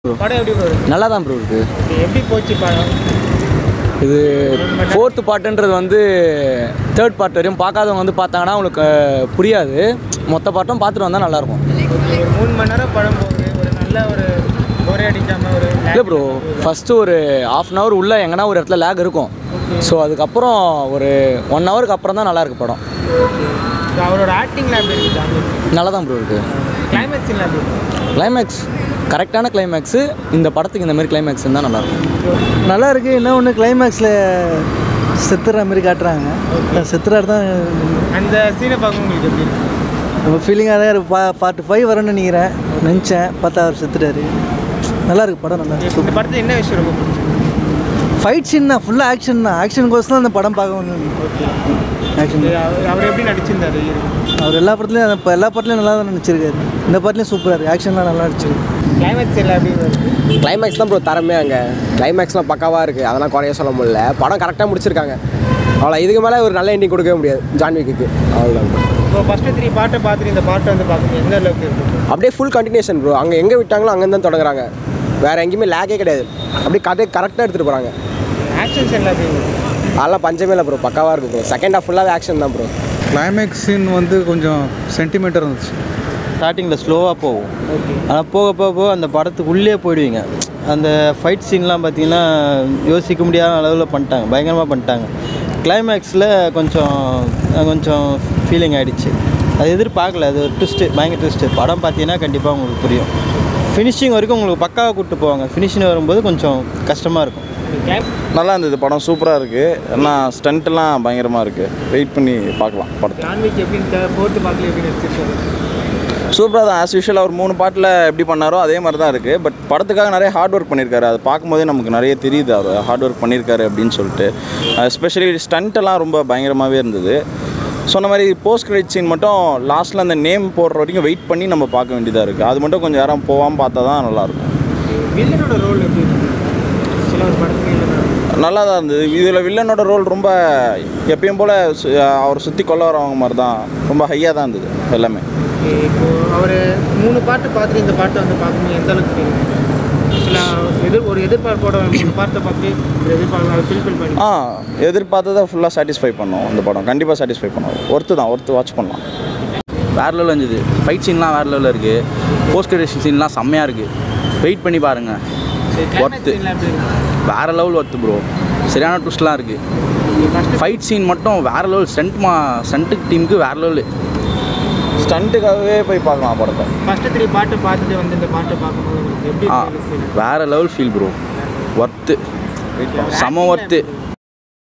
படம் எப்படி ப்ரோ இருக்கு நல்லா தான் ப்ரோ இருக்குது எப்படி போச்சு படம் இது ஃபோர்த்து பார்ட்டுன்றது வந்து தேர்ட் பார்ட் வரையும் பார்க்காதவங்க வந்து பார்த்தாங்கன்னா அவங்களுக்கு அஹ், புரியாது மொத்த பாட்டும் பார்த்துட்டு வந்தால் நல்லாயிருக்கும் ஒரு மூணு மணி நேரம் படம் போகுது ஒரு நல்ல ஒரு ஒரே அடிக்காம ஒரு இல்லை ப்ரோ ஃபஸ்ட்டு ஒரு ஆஃப் அன் ஹவர் உள்ளே எங்கன்னா ஒரு இடத்துல லேக் இருக்கும் ஸோ அதுக்கப்புறம் ஒரு ஒன் ஹவருக்கு அப்புறம் தான் நல்லா இருக்கு படம் So, அவரோட ஆக்டிங்லாம் எப்படி இருக்கு நல்லா தான் ப்ரோ இருக்குது கிளைமேக்ஸ் எல்லாம் எப்படி இருக்கு கிளைமேக்ஸ் கரெக்டான கிளைமேக்ஸு இந்த படத்துக்கு இந்த மாதிரி கிளைமேக்ஸ் இருந்தால் நல்லாயிருக்கும் நல்லா இருக்கு என்ன ஒன்று கிளைமேக்ஸில் செத்துற மாதிரி காட்டுறாங்க செத்துறாரு தான் அந்த சீனை பார்க்க உங்களுக்கு எப்படி இருக்கு நம்ம ஃபீலிங்காக தான் இருக்கு பா பார்ட் ஃபைவ் வரும்னு நினைக்கிறேன் நினச்சேன் பார்த்தா அவர் செத்துட்டாரு நல்லா இருக்கு படம் நல்லா இருக்கு இந்த படத்துல என்ன விஷயம் ரொம்ப பிடிச்சிருக்கு ஃபைட் சீன் தான் ஃபுல்லாக ஆக்ஷன் தான் ஆக்ஷன் கோர்ஸ் தான் அந்த படம் பார்க்க வந்து ஆக்ஷன் இது அவர் அவர் எப்படி நடிச்சிருந்தாரு அவர் எல்லா படத்துலையும் அந்த- எல்லா படத்துலையும் நல்லா தான் நடிச்சிருக்காரு இந்த படத்துலையும் சூப்பராக இருக்குது ஆக்ஷன்லாம் நல்லா நடிச்சிருக்கு கிளைமேக்ஸ் எல்லாம் எப்படி இருக்கு கிளைமேக்ஸ் தான் ப்ரோ தரமே அங்கே கிளைமேக்ஸ்லாம் பக்காவாக இருக்குது அதெல்லாம் குறைய சொல்ல முடியல படம் கரெக்டாக முடிச்சிருக்காங்க அவ்வளோ இதுக்கு மேலே ஒரு நல்ல எண்டிங் கொடுக்கவே முடியாது ஜான்விக்கு அவ்வளோதான் bro. இப்போ ஃபஸ்ட்டு த்ரீ பாட்டை பார்த்துட்டு இந்த பாட்டை வந்து பார்க்கணும் எந்த அளவுக்கு இருக்கு அப்படியே ஃபுல் கண்டினியூஷன் ப்ரோ அங்கே எங்கே விட்டாங்களோ அங்கே தான் தொடங்குறாங்க வேறு எங்கேயுமே லேக்கே கிடையாது அப்படியே கதையை கரெக்டாக எடுத்துகிட்டு போகிறாங்க ஆக்ஷன்ஸ் எல்லாம் எப்படி இருக்கு அதெல்லாம் பஞ்சமே இல்லை ப்ரோ பக்காவாக இருக்கும் ப்ரோ செகண்ட் ஹாஃப் ஃபுல்லாகவே ஆக்ஷன் தான் ப்ரோ கிளைமேக்ஸ் சீன் வந்து கொஞ்சம் சென்டிமீட்டர் இருந்துச்சு ஸ்டார்டிங்கில் ஸ்லோவாக போகும் ஆனால் போக போக போக அந்த படத்துக்கு உள்ளே போயிடுவீங்க அந்த ஃபைட் சீன்லாம் பார்த்தீங்கன்னா யோசிக்க முடியாத அளவில் பண்ணிட்டாங்க பயங்கரமாக பண்ணிட்டாங்க கிளைமேக்ஸில் கொஞ்சம் கொஞ்சம் ஃபீலிங் ஆகிடுச்சு அது எதிர்பார்க்கல அது ஒரு ட்விஸ்ட்டு பயங்கர ட்விஸ்ட்டு படம் பார்த்தீங்கன்னா கண்டிப்பாக உங்களுக்கு புரியும் ஃபினிஷிங் வரைக்கும் உங்களுக்கு பக்காவாக கூப்பிட்டு போவாங்க ஃபினிஷிங் வரும்போது கொஞ்சம் கஷ்டமாக இருக்கும் நல்லா இருந்தது படம் சூப்பராக இருக்குது எல்லாம் ஸ்டண்ட்லாம் பயங்கரமாக இருக்குது வெயிட் பண்ணி பார்க்கலாம் படத்தை ஜான்விக் எப்படி ஃபோர்த்து பாட்டில் எப்படி நடிச்சிருக்காரு சூப்பராக தான் ஆஸ் யூஷுவல் அவர் மூணு பாட்டில் எப்படி பண்ணாரோ அதே மாதிரி தான் இருக்குது பட் படத்துக்காக நிறைய ஹார்ட் ஒர்க் பண்ணியிருக்காரு அது பார்க்கும்போதே நமக்கு நிறைய தெரியுது அவர் ஹார்ட் ஒர்க் பண்ணியிருக்காரு அப்படின்னு சொல்லிட்டு எஸ்பெஷலி ஸ்டண்ட்டெல்லாம் ரொம்ப பயங்கரமாகவே இருந்தது சொன்ன மாதிரி போஸ்ட் கிரெடிட் சீன் மட்டும் லாஸ்ட்டில் அந்த நேம் போடுற வரைக்கும் வெயிட் பண்ணி நம்ம பார்க்க வேண்டியதாக இருக்குது அது மட்டும் கொஞ்சம் யாரும் போகாமல் பார்த்தா தான் நல்லாயிருக்கும் வில்லனோட ரோல் எப்படி இருக்கு சில ஒரு படத்துக்கு இல்லை நல்லா தான் இருந்தது இதில் வில்லனோட ரோல் ரொம்ப எப்பயும் போல் அவர் சுற்றி கொள்ள வரவங்க மாதிரி தான் ரொம்ப ஹையாக தான் இருந்தது எல்லாமே இப்போ அவர் மூணு பாட்டு பார்த்துட்டு இந்த பாட்டை வந்து பார்க்கும்போது எந்த அளவுக்கு ஃபீல் சில எதிர் ஒரு எதிர்பார்ப்போட மூணு பாட்டை பார்த்து ஒரு எதிர்பார்ப்பு ஃபில்ஃபில் பண்ணி ஆ எதிர்பார்த்ததை ஃபுல்லாக சாட்டிஸ்ஃபை பண்ணோம் இந்த படம் கண்டிப்பாக சாட்டிஸ்ஃபை பண்ணோம் ஒர்த்து தான் ஒர்த்து வாட்ச் பண்ணலாம் வேறு லெவலில் இருந்தது ஃபைட் சீன்லாம் வேறு லெவலில் இருக்குது போஸ்ட் கிரெடிஷன் சீன்லாம் செம்மையாக இருக்குது வெயிட் பண்ணி பாருங்கள் ஒர்த்து எல்லாம் எப்படி இருக்கு வேறு லெவல் ஒர்த்து ப்ரோ சரியான ட்விஸ்ட்லாம் இருக்குது ஃபைட் சீன் மட்டும் வேறு லெவல் ஸ்டண்ட் மா ஸ்டண்ட்டுக்கு டீமுக்கு வேறு லெவலு ஸ்டண்ட்டுக்காகவே போய் பார்க்கலாம் படத்தை ஃபஸ்ட்டு த்ரீ பாட்டு பார்த்துட்டு வந்து இந்த பாட்டை பார்க்கும்போது உங்களுக்கு எப்படி ஆ feel? வேறு லெவல் ஃபீல் ப்ரோ ஒர்த்து செம ஒர்த்து